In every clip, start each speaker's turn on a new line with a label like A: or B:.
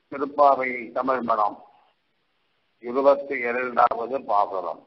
A: திருப்பாவை தமிழ் மனம் இருபத்தி இரண்டாவது பாசுரம்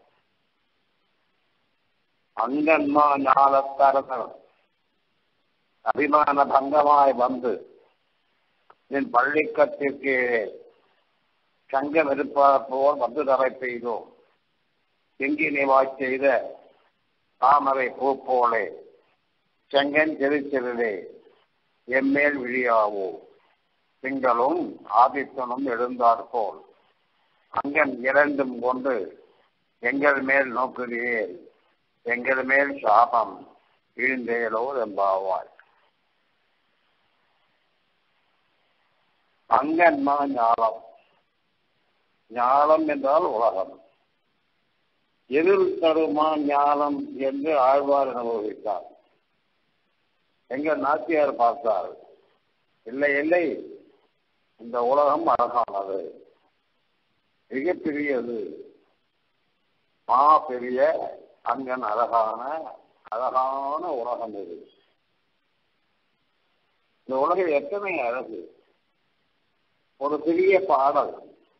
A: அங்கன்மா ஞாலத்தரசர் அபிமான பங்கமாய் வந்து என் பள்ளிக்கத்திற்கு சங்கம் இருப்பார் போல் வந்து தரை பெய்தோம் எங்கினை வாய் செய்த தாமரை பூ போலே செங்கன் திருச்சிறே எம்மேல் விழியாவோ திங்களும் ஆதித்தனும் எழுந்தாற்போல் அங்கன் இரண்டும் கொண்டு எங்கள் மேல் நோக்குகிறேன் எங்கள் மேல் சாபம் வீழ்ந்தேலோ எம்பாவாய் அங்கன்மா ஞாலம் ஞாலம் என்றால் உலகம் எதிர் தருமா ஞானம் என்று ஆழ்வார் அனுபவித்தார் எங்க நாச்சியார் பார்த்தார் இல்லை இல்லை இந்த உலகம் அழகானது மிகப்பெரியது மா பெரிய அங்கன் அழகான அழகான உலகம் இது இந்த உலகில் எத்தனை அழகு ஒரு பெரிய பாடல்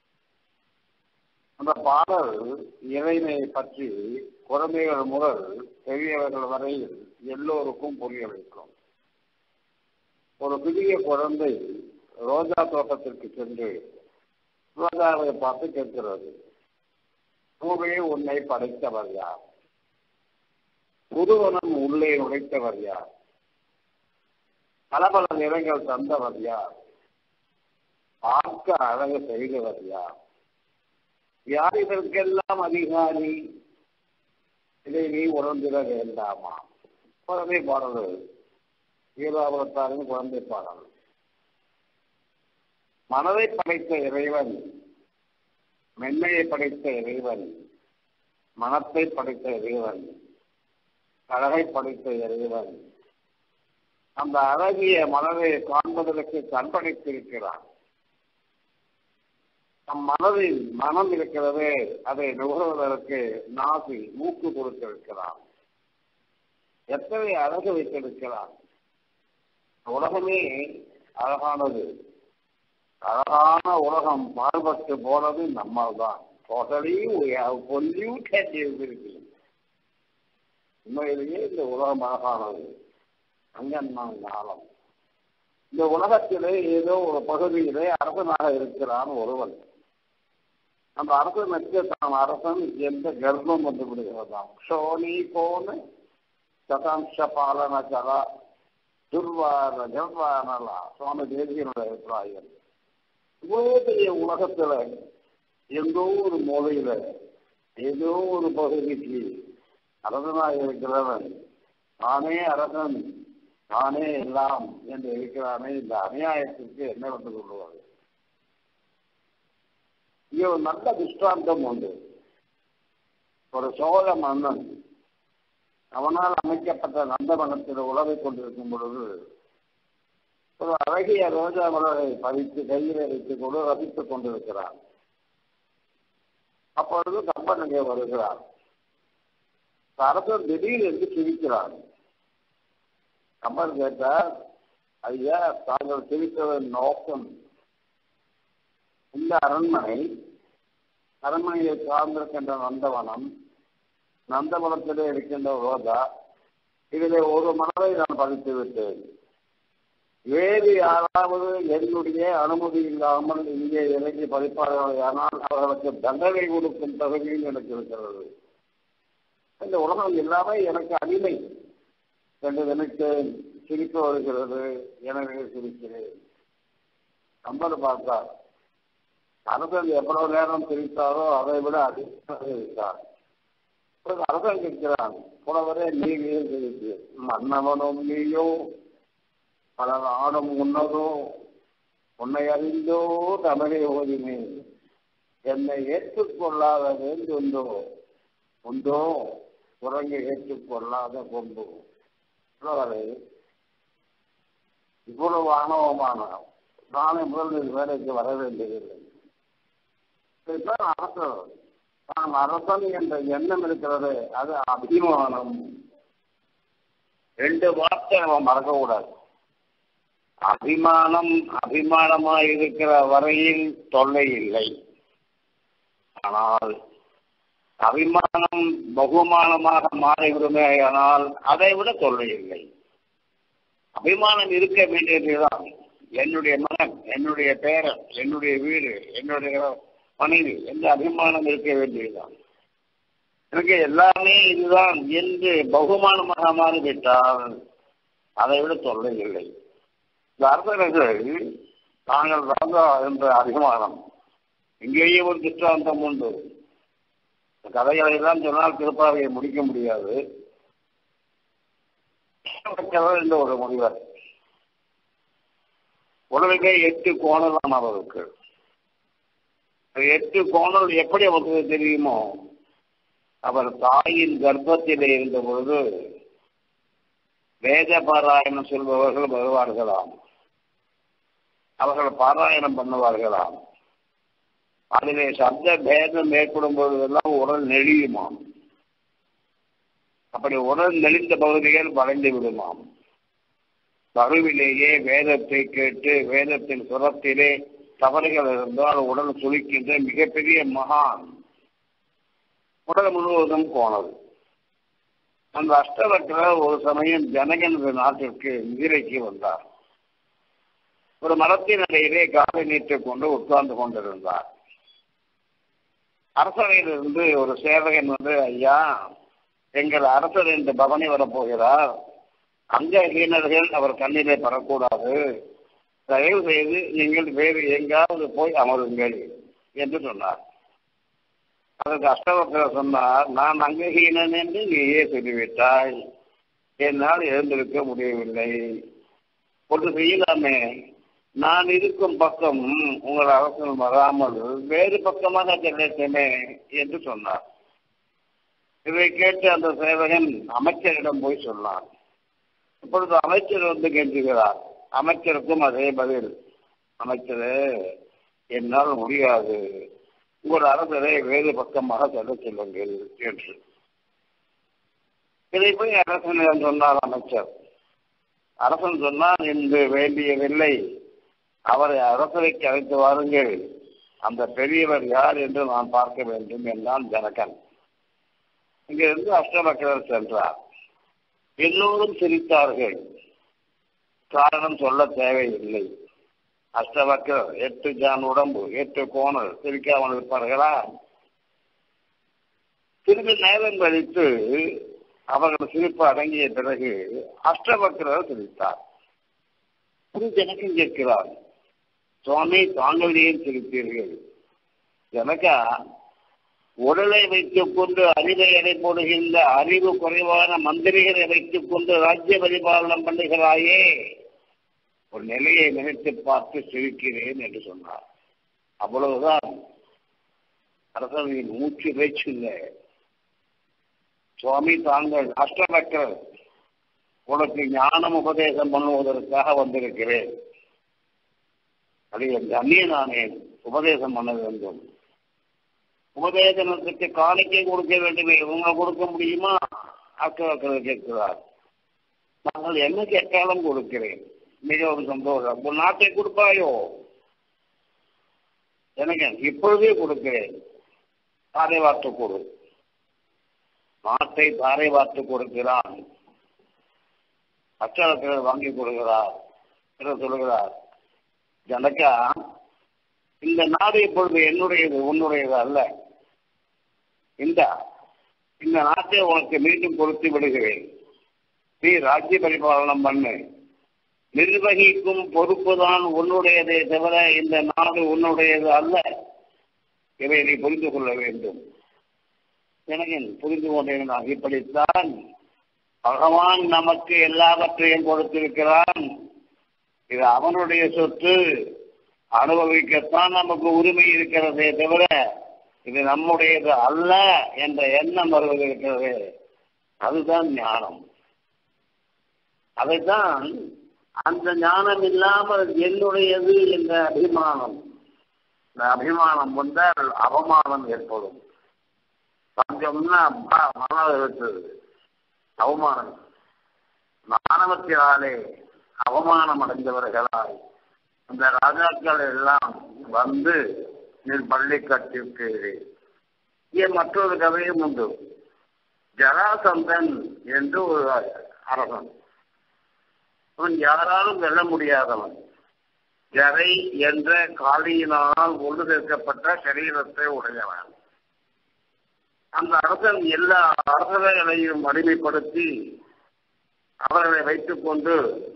A: அந்த பாடல் இறைமையை பற்றி குழந்தைகள் முதல் பெரியவர்கள் வரையில் எல்லோருக்கும் புரிய வைக்கும் ஒரு பெரிய குழந்தை ரோஜா தோட்டத்திற்கு சென்று ரோஜாவை பார்த்து கேட்கிறது பூவே உன்னை படைத்தவர் யார் புதுவனம் உள்ளே நுழைத்தவர் யார் பல பல நிறங்கள் தந்தவர் யார் பார்க்க அழகு செய்தவர் யார் யார் இதற்கெல்லாம் அதிகாரி இதை நீ உணர்ந்திட வேண்டாமா குழந்தை பாடல் ஈராபுரத்தாரின் குழந்தை பாடல் மனதை படைத்த இறைவன் மென்மையை படைத்த இறைவன் மனத்தை படைத்த இறைவன் அழகை படைத்த இறைவன் அந்த அழகிய மனதை காண்பதற்கு கண்படைத்திருக்கிறான் நம் மனதில் மனம் இருக்கிறது அதை நுகர்வதற்கு நாசி மூக்கு கொடுத்திருக்கிறான் எத்தனை அழகு வைத்திருக்கிறான் உலகமே அழகானது அழகான உலகம் பாழ்பட்டு போனது நம்மால் தான் டோட்டலி பொல்யூட்டட் இருக்கு உண்மையிலேயே இந்த உலகம் அழகானது அங்கன்மான் ஞானம் இந்த உலகத்திலே ஏதோ ஒரு பகுதியிலே அரசனாக இருக்கிறான் ஒருவன் அந்த அரசனுக்கு தான் அரசன் என்ற கர்ப்பம் வந்து விடுகிறதாம் க்ஷோனி போன சதாம்ச பாலன கலா துர்வார ஜர்வானலா சுவாமி தேசியனுடைய அபிப்பிராயம் இவ்வளவு பெரிய உலகத்துல எந்தோ ஒரு மூலையில ஏதோ ஒரு பகுதிக்கு அரசனாக இருக்கிறவன் நானே அரசன் நானே எல்லாம் என்று இருக்கிறானே இந்த அநியாயத்திற்கு என்ன வந்து கொள்வது இங்கே ஒரு நல்ல திருஷ்டாந்தம் உண்டு ஒரு சோழ மன்னன் அவனால் அமைக்கப்பட்ட நந்தவனத்தில் உழவை கொண்டிருக்கும் பொழுது ஒரு அழகிய ரோஜா மலரை பதித்து கையில் வைத்துக் கொண்டு ரசித்துக் கொண்டிருக்கிறார் அப்பொழுது கம்பன் அங்கே வருகிறார் அரசர் திடீரென்று சிரிக்கிறார் கம்பன் கேட்டார் ஐயா தாங்கள் சிரித்ததன் நோக்கம் இந்த அரண்மனை அரண்மனையை சார்ந்திருக்கின்ற நந்தவனம் நந்தவனத்திலே இருக்கின்ற ரோஜா இதிலே ஒரு மனதை நான் பதித்து விட்டேன் வேறு யாராவது என்னுடைய அனுமதி இல்லாமல் இங்கே இறங்கி பதிப்பார்கள் ஆனால் அவர்களுக்கு தண்டனை கொடுக்கும் தகுதியும் எனக்கு இருக்கிறது இந்த உலகம் எல்லாமே எனக்கு அடிமை என்று நினைத்து சிரிப்பு வருகிறது எனவே சிரிக்கிறேன் நம்பர் பார்த்தார் அரசன் எவ்வளவு நேரம் சிரித்தாரோ அதை விட அதிகமாக இருக்கிறார் அரசன் கேட்கிறான் புலவரே நீங்க சிரித்து மன்னவனும் நீயோ பல நாடும் உன்னதோ உன்னை அறிந்தோ தமிழை ஓதினே என்னை ஏற்றுக்கொள்ளாத வேண்டுண்டோ உண்டோ குரங்கை ஏற்றுக்கொள்ளாத கொம்பு புலவரே இவ்வளவு ஆணவமான நானே முதல் வேலைக்கு வர வேண்டியதில்லை அரசன் தான் அரசன் என்ற எண்ணம் இருக்கிறது அது அபிமானம் ரெண்டு வார்த்தை அவன் மறக்கக்கூடாது அபிமானம் அபிமானமாய் இருக்கிற வரையில் தொல்லை இல்லை ஆனால் அபிமானம் பகுமானமாக மாறிவிடுமே ஆனால் அதை விட தொல்லை இல்லை அபிமானம் இருக்க வேண்டியதுதான் என்னுடைய மகன் என்னுடைய பேரன் என்னுடைய வீடு என்னுடைய மனைவி என்ற அபிமானம் இருக்க வேண்டியதுதான் எனக்கு எல்லாமே இதுதான் என்று பகுமானமாக மாறிவிட்டால் அதை விட தொல்லை இல்லை இந்த அரசர்கள் தாங்கள் ராஜா என்ற அபிமானம் இங்கேயே ஒரு திஷ்டாந்தம் உண்டு கதைகளை எல்லாம் சொன்னால் திருப்பாவையை முடிக்க முடியாது என்ற ஒரு முனிவர் உலகிலே எட்டு கோணலாம் அவருக்கு எட்டு கோணல் எப்படி அவருக்கு தெரியுமோ அவர் தாயின் கர்ப்பத்திலே இருந்த பொழுது வேத பாராயணம் சொல்பவர்கள் வருவார்களாம் அவர்கள் பாராயணம் பண்ணுவார்களாம் அதிலே சப்த பேதம் ஏற்படும் பொழுதெல்லாம் உடல் நெழியுமாம் அப்படி உடல் நெளிந்த பகுதிகள் வளைந்து விடுமாம் கருவிலேயே வேதத்தை கேட்டு வேதத்தின் சுரத்திலே தவறுகள் இருந்தால் உடல் சுழிக்கின்ற மிகப்பெரிய மகான் உடல் முழுவதும் போனது அந்த அஷ்டவக்கர் ஒரு சமயம் ஜனகனது நாட்டிற்கு மிதிரைக்கு வந்தார் ஒரு மரத்தின் அடையிலே காலை நீட்டிக் கொண்டு உட்கார்ந்து கொண்டிருந்தார் அரசவையிலிருந்து ஒரு சேவகன் வந்து ஐயா எங்கள் அரசர் என்று பவனி வரப்போகிறார் அங்கஹீனர்கள் அவர் கண்ணிலே பரக்கூடாது தயவு செய்து நீங்கள் வேறு எங்காவது போய் அமருங்கள் என்று சொன்னார் அதற்கு அஷ்டவக்கர் சொன்னார் நான் அங்கஹீனன் என்று நீயே சொல்லிவிட்டாய் என்னால் எழுந்திருக்க முடியவில்லை ஒன்று செய்யலாமே நான் இருக்கும் பக்கம் உங்கள் அரசன் வராமல் வேறு பக்கமாக செல்லட்டுமே என்று சொன்னார் இதை கேட்டு அந்த சேவகன் அமைச்சரிடம் போய் சொன்னார் இப்பொழுது அமைச்சர் வந்து கெஞ்சுகிறார் அமைச்சருக்கும் அதே பதில் அமைச்சரே என்னால் முடியாது உங்கள் அரசரை வேறு பக்கமாக செல்ல செல்லுங்கள் என்று இதை போய் அரசனிடம் சொன்னார் அமைச்சர் அரசன் சொன்னார் என்று வேண்டியதில்லை அவரை அரசவைக்கு அழைத்து வாருங்கள் அந்த பெரியவர் யார் என்று நான் பார்க்க வேண்டும் என்றான் ஜனகன் இங்கிருந்து அஷ்டபக்கரர் சென்றார் எல்லோரும் சிரித்தார்கள் காரணம் சொல்ல தேவையில்லை அஷ்டவக்கர் எட்டு ஜான் உடம்பு எட்டு கோணல் சிரிக்காமல் இருப்பார்களா திரும்பி நேரம் கழித்து அவர்கள் சிரிப்பு அடங்கிய பிறகு அஷ்டவக்கரர் சிரித்தார் ஒரு ஜனக்கம் கேட்கிறார் சுவாமி தாங்கள் ஏன் சிரித்தீர்கள் ஜனகா உடலை வைத்துக் கொண்டு அறிவை எடை போடுகின்ற அறிவு குறைவான மந்திரிகளை வைத்துக் கொண்டு ராஜ்ய பரிபாலனம் பண்ணுகிறாயே ஒரு நிலையை நினைத்து பார்த்து சிரிக்கிறேன் என்று சொன்னார் அவ்வளவுதான் அரசனின் மூச்சு பேச்சு இல்லை சுவாமி தாங்கள் அஷ்டபக்கர் உனக்கு ஞானம் உபதேசம் பண்ணுவதற்காக வந்திருக்கிறேன் அது என் அந்நியனானேன் உபதேசம் பண்ண வேண்டும் உபதேசனத்துக்கு காணிக்கை கொடுக்க வேண்டுமே இவங்க கொடுக்க முடியுமா அக்கவக்கள் கேட்கிறார் நாங்கள் என்ன கேட்டாலும் கொடுக்கிறேன் மிகவும் சந்தோஷம் உன் நாட்டை கொடுப்பாயோ எனக்கு இப்பொழுதே கொடுக்கிறேன் தாரை வார்த்து கொடு நாட்டை தாரை வார்த்து கொடுக்கிறான் அச்சரத்தில் வாங்கி கொடுக்கிறார் என்று சொல்கிறார் ஜனக்கா இந்த நாடு இப்பொழுது என்னுடையது உன்னுடையது அல்ல இந்த இந்த நாட்டை உனக்கு மீண்டும் கொடுத்து விடுகிறேன் நீ ராஜ்ய பரிபாலனம் பண்ணு நிர்வகிக்கும் பொறுப்பு தான் உன்னுடையதே தவிர இந்த நாடு உன்னுடையது அல்ல இதை நீ புரிந்து கொள்ள வேண்டும் எனக்கு புரிந்து கொண்டேன் நான் இப்படித்தான் பகவான் நமக்கு எல்லாவற்றையும் கொடுத்திருக்கிறான் இது அவனுடைய சொத்து அனுபவிக்கத்தான் நமக்கு உரிமை இருக்கிறதே தவிர இது நம்முடையது அல்ல என்ற எண்ணம் வருவது இருக்கிறது அதுதான் ஞானம் அதைத்தான் அந்த ஞானம் இல்லாமல் என்னுடையது என்ற அபிமானம் இந்த அபிமானம் வந்தால் அவமானம் ஏற்படும் பஞ்சம்னா மனம் இருக்குது அவமானம் மாணவத்தினாலே அவமானம் அடைந்தவர்களாய் அந்த ராஜாக்கள் எல்லாம் வந்து நீர் பள்ளிக்கட்டிற்கு இங்கே மற்றொரு கதையும் உண்டு ஜராசந்தன் என்று ஒரு அரசன் அவன் யாராலும் வெல்ல முடியாதவன் ஜரை என்ற காளியினால் ஒன்று சேர்க்கப்பட்ட சரீரத்தை உடையவன் அந்த அரசன் எல்லா அரசர்களையும் அடிமைப்படுத்தி அவர்களை வைத்துக் கொண்டு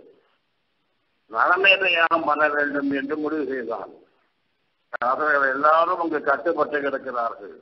A: நலமேதையாகம் பண்ண வேண்டும் என்று முடிவு செய்தான் அவர்கள் எல்லாரும் அங்கு கட்டுப்பட்டு கிடக்கிறார்கள்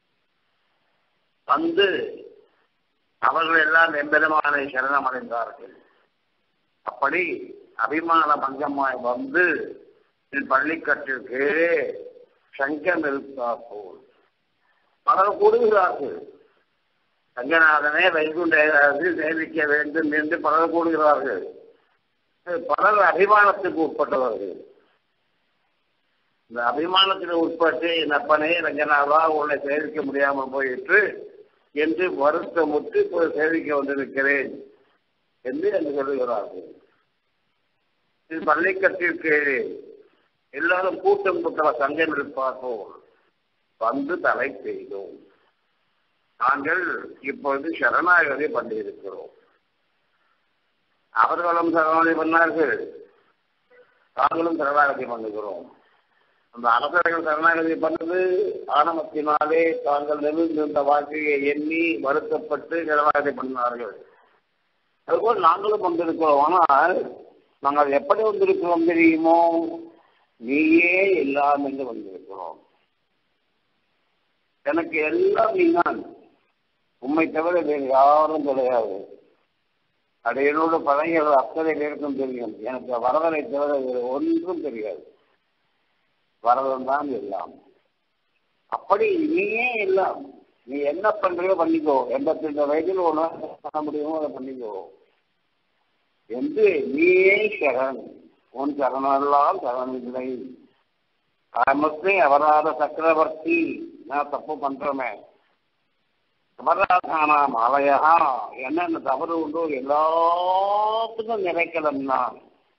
A: வந்து அவர்கள் எல்லாம் எம்பெருமானை சரணமடைந்தார்கள் அப்படி அபிமான பங்கமாய் வந்து பள்ளிக்கட்டிற்கு சங்கம் இருப்பார் போல் பலர் கூடுகிறார்கள் ரங்கநாதனே வைகுண்டத்தில் சேவிக்க வேண்டும் என்று பலர் கூடுகிறார்கள் பலர் அபிமானத்துக்கு உட்பட்டவர்கள் இந்த அபிமானத்தில் உட்பட்டு என் அப்பனே ரங்கநாதா உன்னை சேவிக்க முடியாமல் போயிற்று என்று வருத்தமுற்று இப்போது சேவிக்க வந்திருக்கிறேன் என்று என்று சொல்லுகிறார்கள் இது பள்ளிக்கட்டிற்கு எல்லாரும் கூட்டம் கூட்டல சங்கம் இருப்பார்கள் வந்து தலை செய்தோம் நாங்கள் இப்பொழுது சரணாகதி பண்ணியிருக்கிறோம் அவர்களும் சரணாகதி பண்ணார்கள் நாங்களும் சரணாகதி பண்ணுகிறோம் அந்த அரசர்கள் சரணாகதி பண்ணது ஆணவத்தினாலே தாங்கள் நிமிர்ந்திருந்த வாழ்க்கையை எண்ணி வருத்தப்பட்டு சரணாகதி பண்ணார்கள் அதுபோல் நாங்களும் வந்திருக்கிறோம் ஆனால் நாங்கள் எப்படி வந்திருக்கிறோம் தெரியுமோ நீயே எல்லாம் என்று வந்திருக்கிறோம் எனக்கு எல்லாம் நீதான் உண்மை தவிர வேறு யாரும் கிடையாது அது என்னோட பழகிற அத்தனை பேருக்கும் தெரியும் எனக்கு வரதனை தவிர வேறு ஒன்றும் தெரியாது வரதன் தான் எல்லாம் அப்படி நீயே எல்லாம் நீ என்ன பண்றியோ பண்ணிக்கோ எண்பத்தி ரெண்டு வயதில் ஒன்று பண்ண முடியுமோ அதை பண்ணிக்கோ என்று நீயே சரண் உன் சரணெல்லாம் சரண் இல்லை முஸ்லிம் அவராத சக்கரவர்த்தி நான் தப்பு பண்றோமே அபராதானாம் ஆலயா என்னென்ன தவறு உண்டோ எல்லாத்துக்கும் நிறைக்கலாம் நான்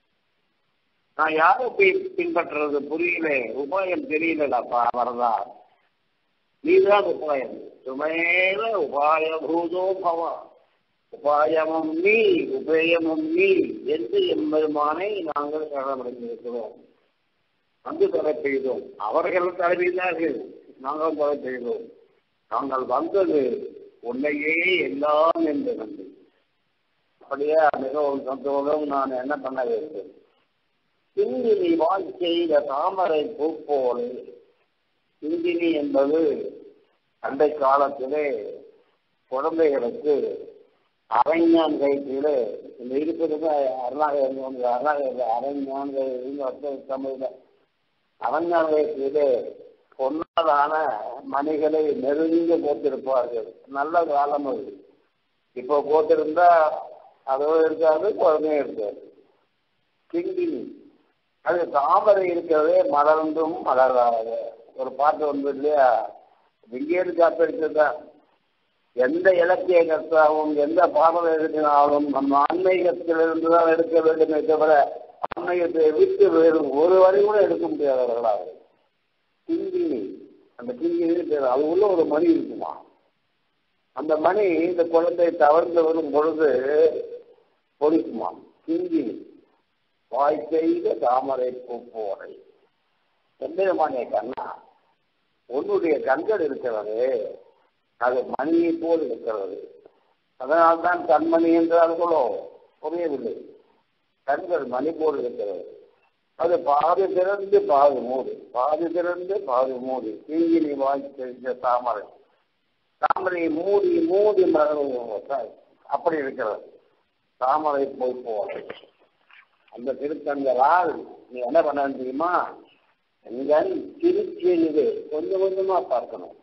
A: நான் யாரை போய் பின்பற்றுறது புரியல உபாயம் தெரியலடாப்பா வரதா நீதான் உபாயம் சுமேல உபாய பூதோ பவா உபாயமும் நீ உபயமும் நீ என்று எம்பெருமானை நாங்கள் சரணமடைந்திருக்கிறோம் வந்து தலை பெய்தோம் அவர்கள் தலை பெய்தார்கள் நாங்கள் தலை பெய்தோம் நாங்கள் வந்தது உன்னையே எல்லாம் என்று நம்பி அப்படியே மிகவும் சந்தோஷம் நான் என்ன பண்ண வேண்டும் சிந்தினி வாழ்க்கையில தாமரை பூ போலே சிந்தினி என்பது அண்டை காலத்திலே குழந்தைகளுக்கு அரஞ்ஞான் கைத்திலே இந்த இருப்பதுக்கு அருணாகர் அருணாகர் அரஞ்ஞான் கை தமிழ்ல அரஞ்ஞான் கைத்திலே பொன்னாதான மணிகளை நெருங்கி போத்திருப்பார்கள் நல்ல காலம் அது இப்போ போத்திருந்தா அதுவும் இருக்காது குழந்தையும் இருக்காது கிங்கினி அது தாமரை இருக்கிறதே மலர்ந்தும் மலராத ஒரு பாட்டு வந்து இல்லையா விங்கேறு காப்பு இருக்கிறதா எந்த இலக்கிய கர்த்தாவும் எந்த பாடல் எழுதினாலும் நம்ம ஆன்மீகத்திலிருந்து தான் எடுக்க வேண்டுமே தவிர ஆன்மீகத்தை விட்டு வேறு ஒரு வரி கூட எடுக்க முடியாதவர்களாக கிங்கினி அந்த கிங்கினி பேர் அது உள்ள ஒரு மணி இருக்குமா அந்த மணி இந்த குழந்தை தவழ்ந்து வரும் பொழுது பொழிக்குமா கிங்கினி வாய் செய்த தாமரை பூப்போரை எம்பெருமானே கண்ணா உன்னுடைய கண்கள் இருக்கிறது அது மணியை போல் இருக்கிறது அதனால்தான் கண்மணி என்றார்களோ புரியவில்லை கண்கள் மணி போல் இருக்கிறது அது பாதி திறந்து பாதி மூடி பாதி திறந்து பாதி மூடி தீங்கினி வாய் செய்த தாமரை தாமரை மூடி மூடி மலர் அப்படி இருக்கிறது தாமரை போய் போல அந்த திருக்கண்களால் நீ என்ன பண்ண தெரியுமா எங்கள் திருச்சியிலே கொஞ்சம் கொஞ்சமா பார்க்கணும்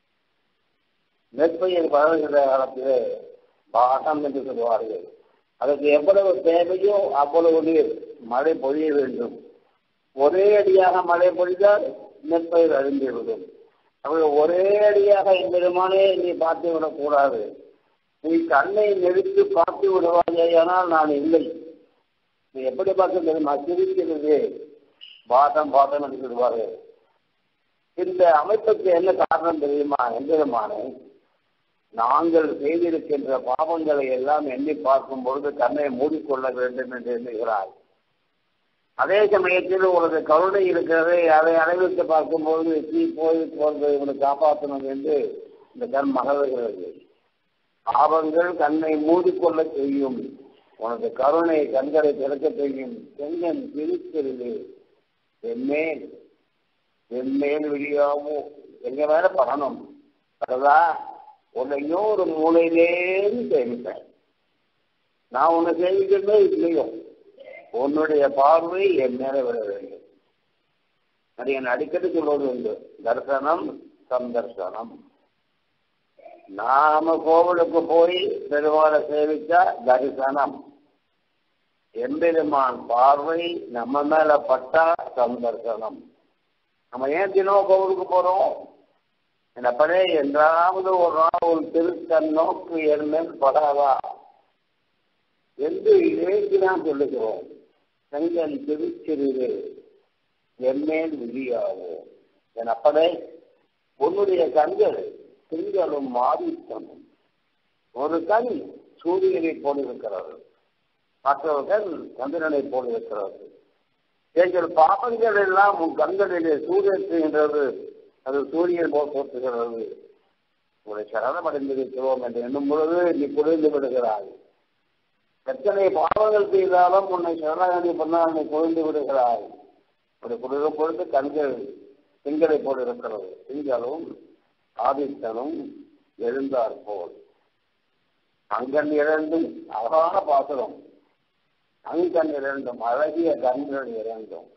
A: நெற்பயிர் வளர்கிற காலத்திலே பாகம் என்று சொல்வார்கள் அதற்கு எவ்வளவு தேவையோ அவ்வளவு நீர் மழை பொழிய வேண்டும் ஒரே அடியாக மழை பொழிந்தால் நெற்பயிர் அழிந்துவிடும் அப்படி ஒரே அடியாக எம்பெருமானே நீ பார்த்து விடக்கூடாது நீ கண்ணை நெருத்து பார்த்து விடுவாயானால் நான் இல்லை இது எப்படி பார்க்க தெரியுமா சிரிக்கிறது பாதம் பாதம் என்று சொல்லுவாரு இந்த அமைப்புக்கு என்ன காரணம் தெரியுமா எந்திரமானே நாங்கள் செய்திருக்கின்ற பாவங்களை எல்லாம் எண்ணி பார்க்கும் பொழுது கண்ணை மூடிக்கொள்ள வேண்டும் என்று எண்ணுகிறாய் அதே சமயத்தில் உனது கருணை இருக்கிறதை அதை அளவிட்டு பார்க்கும்போது தீ போய் போறது இவனை காப்பாற்றணும் என்று இந்த கண் மகவுகிறது பாவங்கள் கண்ணை மூடிக்கொள்ள செய்யும் உனது கருணை கண்களை திறக்க செய்யும் செங்கன் பிரிக்கிறது என்மேல் என்மேல் விழியாமோ எங்க மேல படணும் அதா உன்னையோ ஒரு மூலையிலேன்னு சேமிப்பேன் நான் உன்னை சேமிக்கிறதே இல்லையோ உன்னுடைய பார்வை என் மேல விட வேண்டும் அது என் அடிக்கடி சொல்வது உண்டு தர்சனம் சந்தர்சனம் நாம கோவிலுக்கு போய் பெருமாளை சேவிச்சா தரிசனம் எம்பெருமான் பார்வை நம்ம மேல பட்டா சந்தர்சனம் நம்ம ஏன் தினம் கோவிலுக்கு போறோம் என்னப்படே என்றாவது ஒரு நாள் ஒரு திருத்தன் நோக்கு என் மேல் படாதா என்று இணைந்துதான் சொல்லுகிறோம் செங்கன் திருச்சிறிது என்மேல் விழியாகும் என் அப்படே உன்னுடைய கண்கள் திங்களும் ஆதித்தனும் ஒரு கண் சூரியனை போல் இருக்கிறது மற்றொரு கண் சந்திரனை போல் இருக்கிறது எங்கள் பாவங்கள் எல்லாம் உன் கண்களிலே சூரியற்றுகின்றது அது சூரியன் போல் தோற்றுகிறது உங்களை சரணமடைந்திருக்கிறோம் என்று எண்ணும் பொழுது நீ புரிந்து விடுகிறாய் எத்தனை பாவங்கள் செய்தாலும் உன்னை சரணாகதி பண்ணால் நீ புரிந்து விடுகிறாய் அப்படி புரியும் பொழுது கண்கள் திங்களை போல் இருக்கிறது திங்களும் ஆதித்தனும் எழுந்தார் போல் அங்கன் இரண்டும் அழகான பாத்திரம் அங்கன் இரண்டும் அழகிய கண்கள் இரண்டும்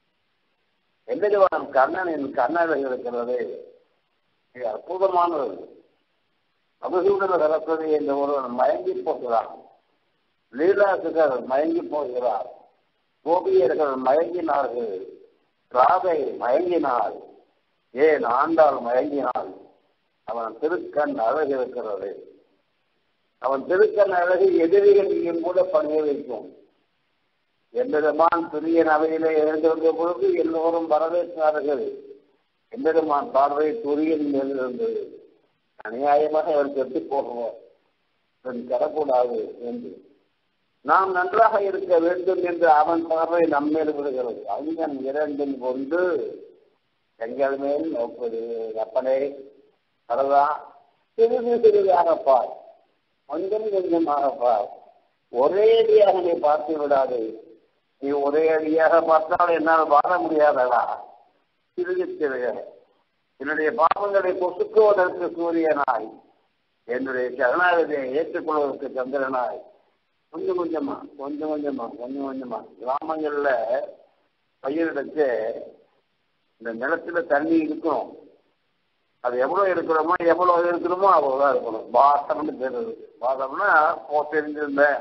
A: எந்திரவனம் கண்ணனின் கண்ணழகு இருக்கிறது மிக அற்புதமானது அபிசூடன சரஸ்வதி என்ற ஒருவன் மயங்கி போகிறான் லீலாசுகர் மயங்கி போகிறார் கோபியர்கள் மயங்கினார்கள் ராதை மயங்கினாள் ஏன் ஆண்டாள் மயங்கினாள் அவன் திருக்கண் அழகு இருக்கிறது அவன் திருக்கண் அழகு எதிரிகளையும் கூட பணிய வைக்கும் எம்பெருமான் துரியன் அவையிலே எழுந்திருந்த பொழுது எல்லோரும் வரவேற்றார்கள் எம்பெருமான் பார்வை துரியன் மேல் இருந்தது அநியாயமாக அவர் கெட்டு போடுவோம் தரக்கூடாது என்று நாம் நன்றாக இருக்க வேண்டும் என்று அவன் பார்வை நம்மேல் விடுகிறது அங்கன் இரண்டின் கொண்டு எங்கள் மேல் நோக்குது அப்பனே வரதா சிறிது சிறிதாக பார் கொஞ்சம் கொஞ்சமாக பார் ஒரே அடியாக நீ பார்த்து விடாது நீ ஒரே அடியாக பார்த்தால் என்னால் வாழ முடியாதடா சிறுக சிறுக என்னுடைய பாவங்களை பொசுக்குவதற்கு சூரியனாய் என்னுடைய சரணாகதியை ஏற்றுக்கொள்வதற்கு சந்திரனாய் கொஞ்சம் கொஞ்சமா கொஞ்சம் கொஞ்சமா கொஞ்சம் கொஞ்சமா கிராமங்கள்ல பயிரிடச்சு இந்த நிலத்துல தண்ணி இருக்கணும் அது எவ்வளவு இருக்கிறோமோ எவ்வளவு இருக்கணுமோ அவ்வளவுதான் இருக்கணும் பாசம்னு பேர் இருக்கு பாசம்னா போ தெரிஞ்சிருந்தேன்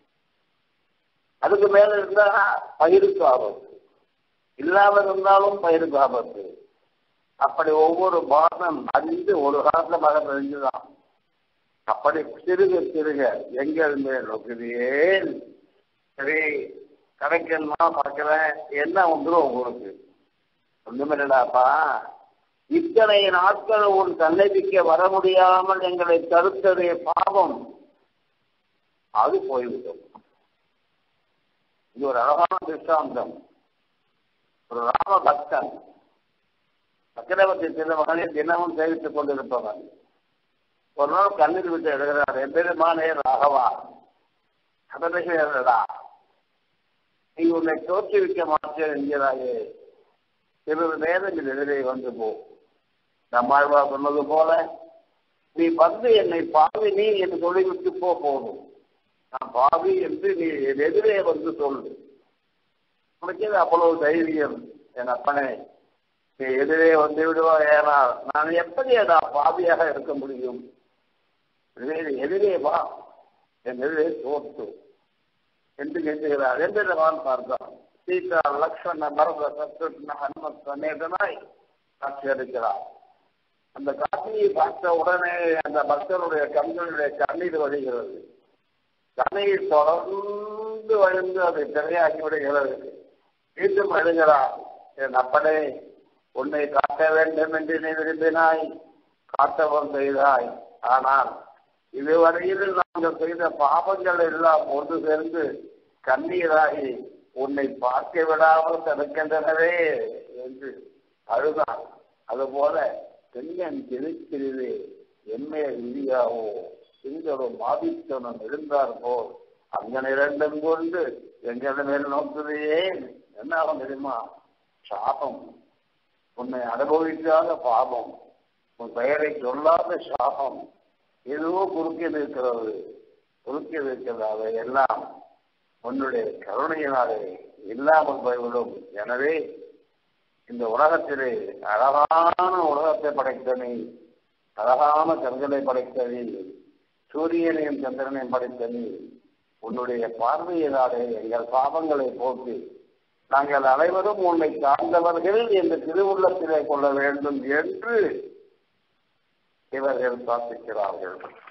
A: அதுக்கு மேல இருந்தா பயிருக்கு ஆபத்து இல்லாம இருந்தாலும் பயிருக்கு ஆபத்து அப்படி ஒவ்வொரு பாசம் அறிந்து ஒரு காலத்துல மழை பெஞ்சுதான் அப்படி சிறுக சிறுக எங்கள் மேல் நோக்குதேன் சரி கடைக்கெல்லாம் பார்க்கிறேன் என்ன வந்துடும் உங்களுக்கு ஒண்ணுமில்லடாப்பா இத்தனை நாட்கள் உன் சன்னதிக்கு வர முடியாமல் எங்களை தடுத்ததே பாவம் அது போய்விடும் இது ஒரு அழகான திருஷ்டாந்தம் ஒரு ராம பக்தன் சக்கரவர்த்தி திருமகனில் தினமும் சேவித்துக் கொண்டிருப்பவன் ஒரு நாள் கண்ணீர் விட்டு எழுதுகிறார் எம்பெருமானே ராகவா கதனைகளா நீ உன்னை தோற்றுவிக்க மாட்டேன் என்கிறாயே சிறிது நேரங்கள் எதிரே வந்து போ நம்மாழ்வா சொன்னது போல நீ வந்து என்னை பாவி நீ என்று சொல்லிவிட்டு போ போதும் நான் பாவி என்று நீ என் எதிரே வந்து சொல்லு உனக்கு அவ்வளவு தைரியம் என் அப்பனே நீ எதிரே வந்து விடுவா ஏனா நான் எப்படி நான் பாவியாக இருக்க முடியும் எதிரே வா என் எதிரே தோற்று என்று கெஞ்சுகிறார் என்று நான் பார்த்தான் சீதா லக்ஷ்மண பரத சத்ருஷ்ண ஹனுமத் சமேதனாய் காட்சி அளிக்கிறார் அந்த காட்சியை பார்த்த உடனே அந்த பக்தருடைய கண்களுடைய கண்ணீர் வழிகிறது கண்ணீர் தொடர்ந்து விழுந்து வழிந்து அது திரையாகி விடுகிறது மீண்டும் எழுகிறார் என் அப்பனே உன்னை காட்ட வேண்டும் என்று நீ விரும்பினாய் காட்டவும் செய்தாய் ஆனால் இதுவரையில் நாங்கள் செய்த பாவங்கள் எல்லாம் ஒன்று சேர்ந்து கண்ணீராகி உன்னை பார்க்க விடாமல் தடுக்கின்றனவே என்று அழுதான் அதுபோல தென்னன் திருச்சிறிது எம்மே இந்தியாவோ சிங்களம் ஆதித்தனம் இருந்தார் போல் அங்கன் இரண்டும் கொண்டு எங்கள் மேல் நோக்குது ஏன் என்ன ஆகும் தெரியுமா சாபம் உன்னை அனுபவிக்காத பாவம் உன் பெயரை சொல்லாத சாபம் எதுவோ குறுக்கே இருக்கிறது குறுக்கே இருக்கிறது அதை எல்லாம் உன்னுடைய கருணையினாலே இல்லாமல் போய்விடும் எனவே இந்த உலகத்திலே அழகான உலகத்தை படைத்த நீ அழகான கண்களை படைத்த நீ சூரியனையும் சந்திரனையும் படைத்த நீ உன்னுடைய பார்வையினாலே எங்கள் பாவங்களை போக்கி நாங்கள் அனைவரும் உன்னை சார்ந்தவர்கள் என்று திருவுள்ளத்திலே கொள்ள வேண்டும் என்று இவர்கள் பிரார்த்திக்கிறார்கள்